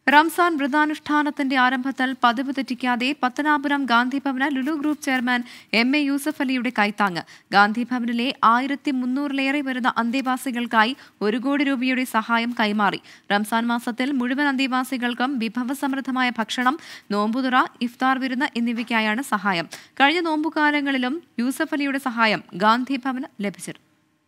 റംസാൻ വ്രതാനുഷ്ഠാനത്തിന്റെ ആരംഭത്തിൽ പതിവ് തെറ്റിക്കാതെ പത്തനാപുരം ഗാന്ധി ഭവന് Lulu group chairman M A Yusuff അലിയുടെ കൈത്താങ്ങ് ഗാന്ധി ഭവനിലെ ആയിരത്തി മുന്നൂറിലേറെ വരുന്ന അന്തേവാസികൾക്കായി ഒരു കോടി രൂപയുടെ സഹായം കൈമാറി റംസാൻ മാസത്തിൽ മുഴുവൻ അന്തേവാസികൾക്കും വിഭവസമൃദ്ധമായ ഭക്ഷണം നോമ്പുതുറ ഇഫ്താർ വിരുന്ന് എന്നിവയ്ക്കായാണ് സഹായം കഴിഞ്ഞ നോമ്പുകാലങ്ങളിലും യൂസഫ് അലിയുടെ സഹായം ഗാന്ധി ഭവന് ലഭിച്ചിരുന്നു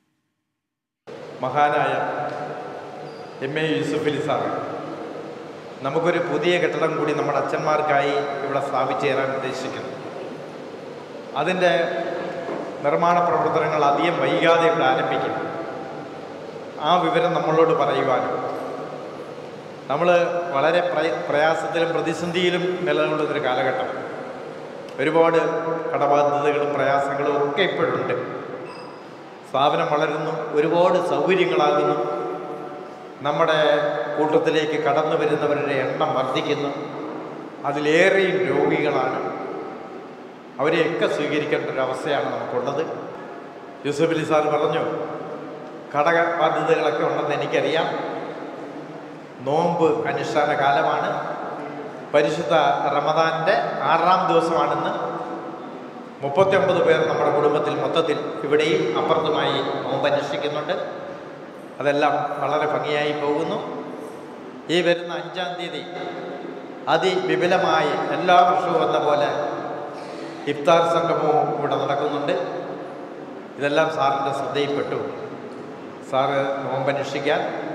മഹാനായ എം എ യൂസുഫലി സാർ നമുക്കൊരു പുതിയ കെട്ടിടം കൂടി നമ്മുടെ അച്ഛന്മാർക്കായി ഇവിടെ സ്ഥാപിച്ചു തരാൻ ഉദ്ദേശിക്കുന്നു അതിൻ്റെ നിർമ്മാണ പ്രവർത്തനങ്ങൾ അധികം വൈകാതെ ഇവിടെ ആരംഭിക്കും ആ വിവരം നമ്മളോട് പറയുവാനും നമ്മൾ വളരെ പ്രയ- പ്രയാസത്തിലും പ്രതിസന്ധിയിലും നിലകൊള്ളുന്നൊരു കാലഘട്ടം ഒരുപാട് കടബാധ്യതകളും പ്രയാസങ്ങളും ഒക്കെ ഇപ്പോഴുണ്ട് സ്ഥാപനം വളരുന്നു ഒരുപാട് സൗകര്യങ്ങളാകുന്നു നമ്മുടെ കൂട്ടത്തിലേക്ക് കടന്നു വരുന്നവരുടെ എണ്ണം വർദ്ധിക്കുന്നു അതിലേറെയും രോഗികളാണ് അവരെയൊക്കെ സ്വീകരിക്കേണ്ട ഒരു അവസ്ഥയാണ് നമുക്കുള്ളത് യൂസഫ് അലി സാർ പറഞ്ഞു കടക ബാധ്യതകളൊക്കെ ഉണ്ടെന്ന് എനിക്കറിയാം നോമ്പ് അനുഷ്ഠാന കാലമാണ് പരിശുദ്ധ റമദാൻ്റെ ആറാം ദിവസമാണെന്ന് മുപ്പത്തിയൊമ്പത് പേർ നമ്മുടെ കുടുംബത്തിൽ മൊത്തത്തിൽ ഇവിടെയും അപ്പുറത്തുമായി നോമ്പ് അനുഷ്ഠിക്കുന്നുണ്ട് അതെല്ലാം വളരെ ഭംഗിയായി പോകുന്നു ഈ വരുന്ന അഞ്ചാം തീയതി അതിവിപുലമായി എല്ലാ വർഷവും എന്ന പോലെ ഇഫ്താർ സംഗമവും ഇവിടെ നടക്കുന്നുണ്ട് ഇതെല്ലാം സാറിൻ്റെ ശ്രദ്ധയിൽപ്പെട്ടു സാറ് നോമ്പ് അനുഷ്ഠിക്കാൻ